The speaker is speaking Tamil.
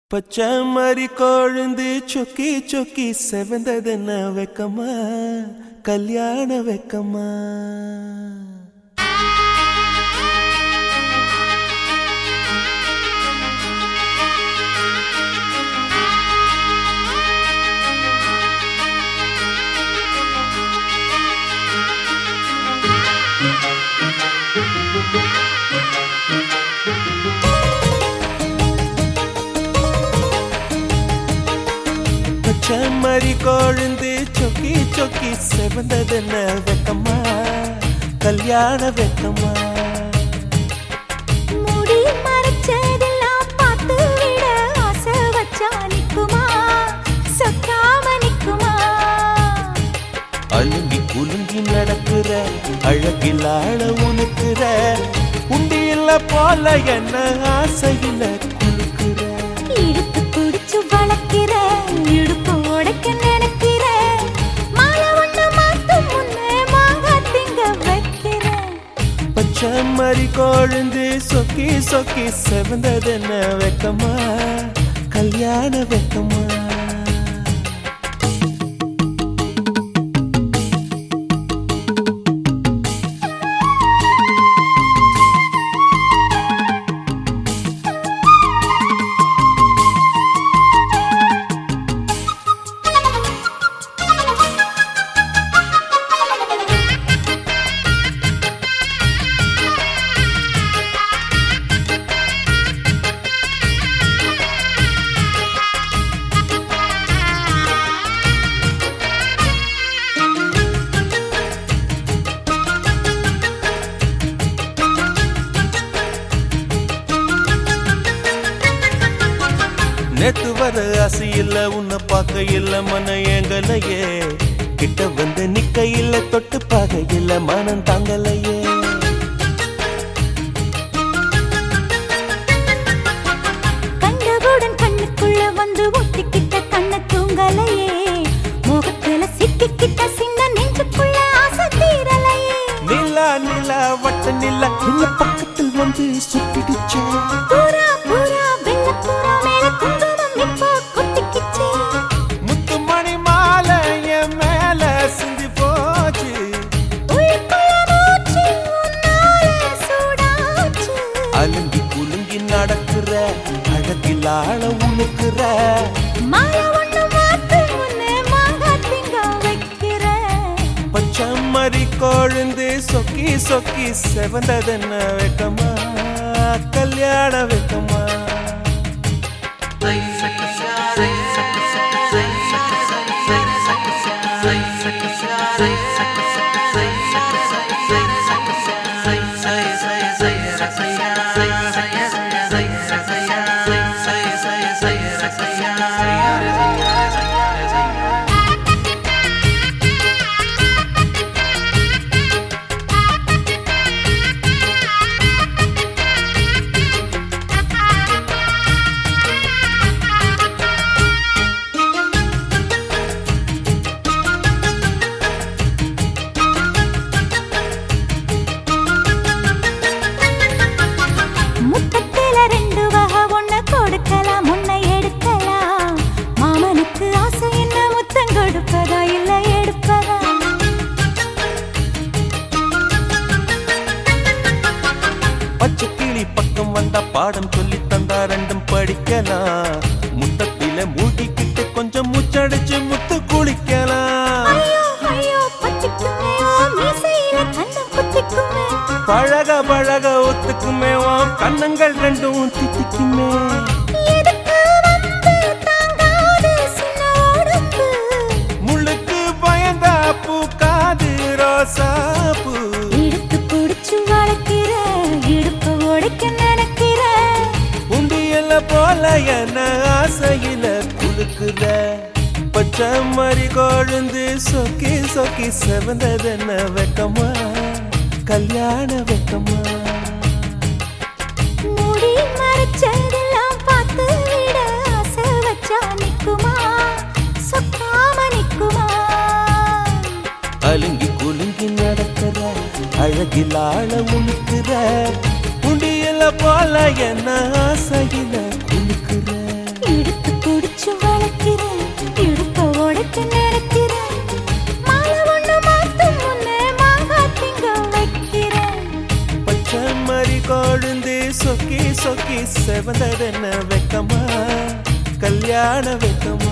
பச்சை மறி கொழுந்து சொக்கி சொக்கி செவந்ததென்ன வெக்கமா கல்யாண வெக்கமா பச்சை மறி கொழுந்து சொக்கி சொக்கி செவந்ததென்ன வெக்கமா கல்யாண வெக்கமா முடி மறைச்சதெல்லாம் பார்த்து விட ஆசை வச்சா நிக்குமா சொக்காம நிக்குமா அழுங்கி குலுங்கி நடக்கிற அழகில் ஆழ உனக்குற உண்டியில போல என்ன ஆசையில குலுக்குற இழுத்து பிடிச்சு வளர்க்கிற இடுப்பு உடைக்க நினைக்கிற மாலை ஒண்ணு மாத்தும் முன்னே மாங்காய் திங்க வைக்கிற பச்சை மறி கொழுந்து சொக்கி சொக்கி செவந்ததென்ன வெக்கமா கல்யாண வெக்கமா நேத்து வர ஆசை இல்ல உன்னை பார்க்க இல்ல மன ஏங்கலையே கிட்ட வந்து நிக்க இல்ல தொட்டு பார்க்க இல்ல மனம் தாங்கலையே கண்டவுடன் கண்ணுக்குள்ள வந்து ஒட்டிக்கிட்ட கண்ண தூங்கலையே முகத்துல சிக்கிக்கிட்ட சின்ன நெஞ்சுக்குள்ள ஆசை தீரலையே நிலா நிலா வட்ட நிலா இல்ல பக்கத்தில் வந்து சுத்திடுச்சே பூரா பூரா வெள்ள பூரா மேல குங்குமம் இப்போ கொட்டிக்கிச்சே முத்துமணி மாலை என் மேல சிந்தி போச்சு உள்ளுக்குள்ள மூச்சு உன்னால சூடாச்சு அலுங்கி குலுங்கி நடக்கிற அழகில் ஆழ உனக்குற மாலை ஒண்ணு மாத்து முன்னே மாங்காய் திங்க வைக்கிற பச்சை மறி கொழுந்து சொக்கி சொக்கி செவந்ததென்ன வெக்கமா கல்யாண வெக்கமா முத்தத்தில ரெண்டு வகை ஒண்ணு கொடுக்கலாம் முன்ன எடுக்கலாம் மாமனுக்கு ஆசை என்ன முத்தம் கொடுப்பதா இல்ல எடுப்பதா பச்சை கிளி பக்கம் வந்தா பாடம் சொல்லி தந்தா ரெண்டும் படிக்கலாம் முத்தத்தில மூழ்கிக்கிட்டு கொஞ்சம் மூச்சடிச்சு முத்து குளிக்கலாம் ஐயோ ஐயோ பச்சிக்குமே ஓ மீசையில கண்ணம் குத்திக்குமே பழக பழக ஒத்துக்குமே உன் கண்ணங்கள் ரெண்டும் தித்திக்குமே எதுக்கு வந்து தாங்காது சின்ன உடம்பு முள்ளுக்கு பயந்தா பூக்காது ரோசாப்பூ இடுத்து பிடிச்சு வளர்க்கிற இடுப்பு உடைக்க நினைக்கிற உண்டியல்ல போல என்ன ஆசையில குலுக்குற பச்சை மறி கொழுந்து சொக்கி சொக்கி செவந்ததென்ன வெக்கமா கல்யாண வெக்கமா முடி மறைச்சதெல்லாம் பார்த்து விட ஆசை வச்சா நிக்குமா சொக்காம நிக்குமா அலுங்கி குலுங்கி நடக்கிற அழகில் ஆழ உனுக்குற உண்டியல்ல போல என்ன ஆசையில குலுக்குற இடுப்பு சொக்கி செவந்ததென்ன வெக்கமா கல்யாண வெக்கமா